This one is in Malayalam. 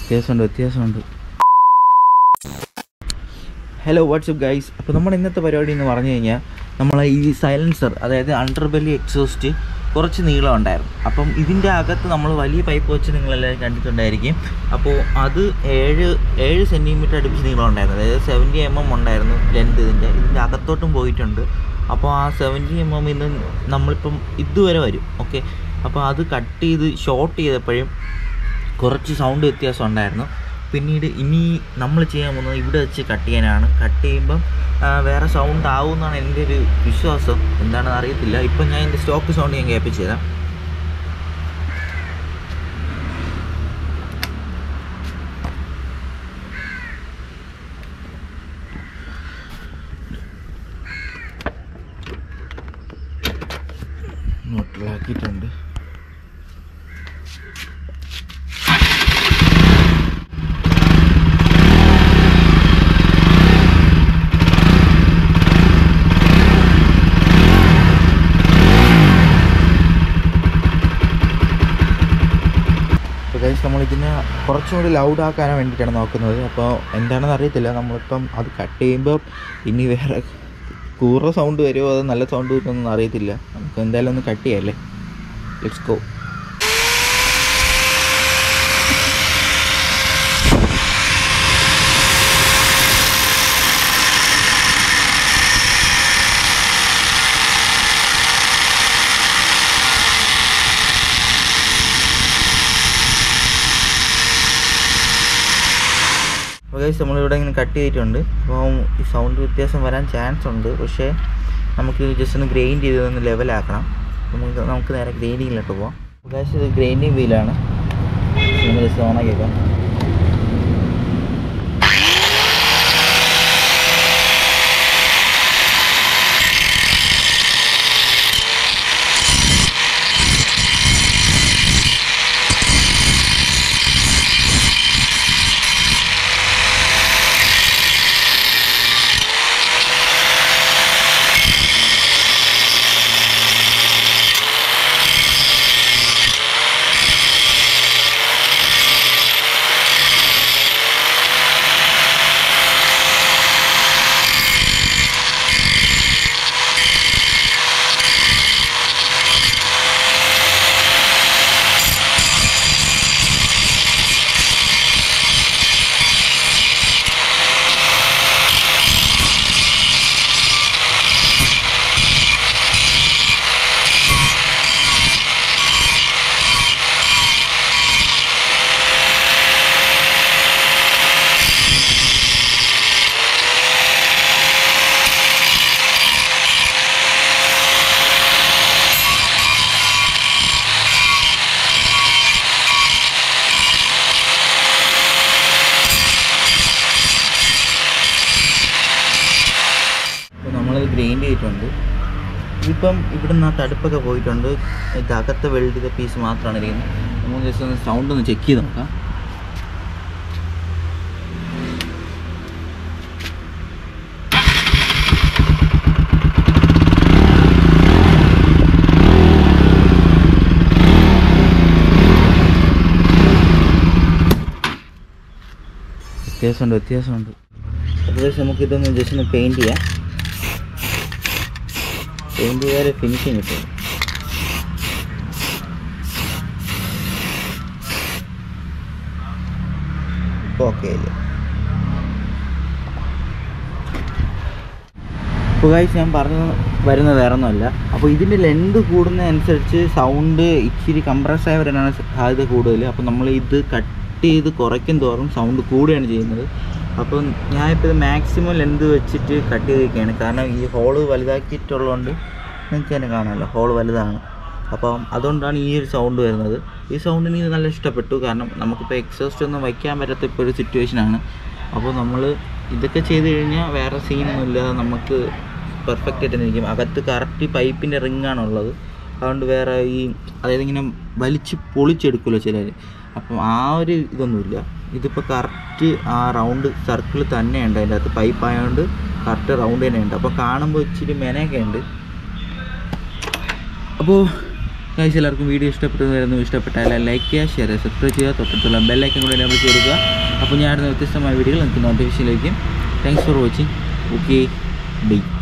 വ്യത്യാസമുണ്ട് വ്യത്യാസമുണ്ട് ഹലോ വാട്സപ്പ് ഗൈസ് അപ്പോൾ നമ്മുടെ ഇന്നത്തെ പരിപാടി എന്ന് പറഞ്ഞു കഴിഞ്ഞാൽ നമ്മളെ ഈ സൈലൻസർ അതായത് അണ്ടർബെല്ലി എക്സോസ്റ്റ് കുറച്ച് നീളം ഉണ്ടായിരുന്നു അപ്പം ഇതിൻ്റെ അകത്ത് നമ്മൾ വലിയ പൈപ്പ് വെച്ച് നിങ്ങളെല്ലാവരും കണ്ടിട്ടുണ്ടായിരിക്കും അപ്പോൾ അത് ഏഴ് ഏഴ് സെൻറ്റിമീറ്റർ അടുപ്പിച്ച് നീളം ഉണ്ടായിരുന്നു അതായത് സെവൻറ്റി എം എം ഉണ്ടായിരുന്നു ലെന്ത് ഇതിൻ്റെ ഇതിൻ്റെ അകത്തോട്ടും പോയിട്ടുണ്ട് അപ്പോൾ ആ സെവൻറ്റി എം എം ഇന്ന് നമ്മളിപ്പം ഇതുവരെ വരും ഓക്കെ അപ്പോൾ അത് കട്ട് ചെയ്ത് ഷോർട്ട് ചെയ്തപ്പോഴും കുറച്ച് സൗണ്ട് വ്യത്യാസം ഉണ്ടായിരുന്നു പിന്നീട് ഇനി നമ്മൾ ചെയ്യാൻ പോകുന്നത് ഇവിടെ വെച്ച് കട്ട് ചെയ്യാനാണ് കട്ട് ചെയ്യുമ്പം ആ, വേറെ സൗണ്ട് ആവും എന്നാണ് എൻ്റെ ഒരു വിശ്വാസം എന്താണെന്ന് അറിയത്തില്ല ഇപ്പം ഞാൻ എൻ്റെ സ്റ്റോക്ക് സൗണ്ട് ഞാൻ കേൾപ്പിച്ച് തരാം നോട്ടിലാക്കിയിട്ടുണ്ട് അപ്പോൾ ഗൈസ് നമ്മളിതിനെ കുറച്ചും കൂടി ലൗഡ് ആക്കാൻ വേണ്ടിയിട്ടാണ് നോക്കുന്നത് അപ്പോൾ എന്താണെന്ന് അറിയത്തില്ല നമ്മളിപ്പം അത് കട്ട് ചെയ്യുമ്പോൾ ഇനി വേറെ കൂറ സൗണ്ട് വരുമോ അതോ നല്ല സൗണ്ട് വരുമോ അറിയത്തില്ല നമുക്ക് എന്തായാലും ഒന്ന് കട്ട് ചെയ്യാമല്ലേ ലെറ്റ്സ് ഗോ അപ്പോൾ ഗൈസ് നമ്മളിവിടെ ഇങ്ങനെ കട്ട് ചെയ്തിട്ടുണ്ട് അപ്പോൾ ഈ സൗണ്ട് വ്യത്യാസം വരാൻ ചാൻസ് ഉണ്ട് പക്ഷേ നമുക്ക് ജസ്റ്റ് ഒന്ന് ഗ്രൈൻഡ് ചെയ്ത് ഒന്ന് ലെവലാക്കണം നമുക്ക് നമുക്ക് നേരെ ഗ്രൈൻഡിങ്ങിലോട്ട് പോവാം അപ്പോൾ ഗൈസ് ഇത് ഗ്രൈൻഡിങ് വീലാണ് നമ്മൾ ജസ്റ്റ് ഓണാക്കിയേക്കാം അപ്പോൾ നമ്മളത് ഗ്രൈൻഡ് ചെയ്തിട്ടുണ്ട് ഇതിപ്പം ഇവിടെ നിന്ന് ആ തടുപ്പൊക്കെ പോയിട്ടുണ്ട് ഇത് അകത്തെ വെൽഡ് ചെയ്ത പീസ് മാത്രമാണ് ഇരിക്കുന്നത് നമുക്ക് ജസ്റ്റ് ഒന്ന് സൗണ്ട് ഒന്ന് ചെക്ക് ചെയ്ത് നോക്കാം വ്യത്യാസമുണ്ട് വ്യത്യാസമുണ്ട് ഏകദേശം നമുക്ക് ഇതൊന്ന് ജസ്റ്റ് ഒന്ന് പെയിൻറ് ചെയ്യാം പെയിൻറ് ചെയ്താൽ ഫിനിഷിങ് കിട്ടും ഇപ്പോൾ ഓക്കെ ആയില്ലേ ഇപ്പോൾ ഗൈസ് ഞാൻ പറഞ്ഞു വരുന്നത് വേറെ ഒന്നുമല്ല അപ്പോൾ ഇതിൻ്റെ ലെന്ത് കൂടുന്നതനുസരിച്ച് സൗണ്ട് ഇച്ചിരി കംപ്രസ് ആയി വരാനാണ് സാധ്യത കൂടുതൽ അപ്പോൾ നമ്മൾ ഇത് കട്ട് ചെയ്ത് കുറയ്ക്കും തോറും സൗണ്ട് കൂടുകയാണ് ചെയ്യുന്നത് അപ്പം ഞാനിപ്പോൾ ഇത് മാക്സിമം ലെന്ത് വെച്ചിട്ട് കട്ട് ചെയ്തിരിക്കുകയാണ് കാരണം ഈ ഹോള് വലുതാക്കിയിട്ടുള്ളതുകൊണ്ട് നിങ്ങൾക്ക് തന്നെ കാണാമല്ലോ ഹോൾ വലുതാണ് അപ്പം അതുകൊണ്ടാണ് ഈ ഒരു സൗണ്ട് വരുന്നത് ഈ സൗണ്ട് എനിക്ക് നല്ല ഇഷ്ടപ്പെട്ടു കാരണം നമുക്കിപ്പോൾ എക്സോസ്റ്റ് ഒന്നും വയ്ക്കാൻ പറ്റാത്ത ഇപ്പോൾ ഒരു സിറ്റുവേഷനാണ് അപ്പോൾ നമ്മൾ ഇതൊക്കെ ചെയ്ത് കഴിഞ്ഞാൽ വേറെ സീനൊന്നും ഇല്ലാതെ നമുക്ക് പെർഫെക്റ്റ് ആയിട്ട് തന്നെ ഇരിക്കും അകത്ത് കറക്റ്റ് പൈപ്പിൻ്റെ റിങ്ങാണുള്ളത് അതുകൊണ്ട് വേറെ ഈ അതായത് ഇങ്ങനെ വലിച്ച് പൊളിച്ചെടുക്കുമല്ലോ ചിലർ അപ്പം ആ ഒരു ഇതൊന്നുമില്ല ഇതിപ്പോൾ കറക്റ്റ് ആ റൗണ്ട് സർക്കിൾ തന്നെയുണ്ട് അതിൻ്റെ അകത്ത് പൈപ്പ് ആയതുകൊണ്ട് കറക്റ്റ് റൗണ്ട് തന്നെയുണ്ട് അപ്പോൾ കാണുമ്പോൾ ഇച്ചിരി മെനയൊക്കെ ഉണ്ട് അപ്പോൾ ഗൈസ് എല്ലാവർക്കും വീഡിയോ ഇഷ്ടപ്പെട്ടു വരുന്നു ഇഷ്ടപ്പെട്ടാൽ ലൈക്ക് ചെയ്യുക ഷെയർ ചെയ്യുക സബ്സ്ക്രൈബ് ചെയ്യുക തൊട്ടടുത്തുള്ള ബെല്ലൈക്കൻ കൂടെ നമ്മൾ കൊടുക്കുക അപ്പോൾ ഞാൻ ഇടുന്ന വ്യത്യസ്തമായ വീഡിയോകൾ നിങ്ങൾക്ക് നോട്ടിഫിക്കേഷൻ ലഭിക്കും thanks for watching okay by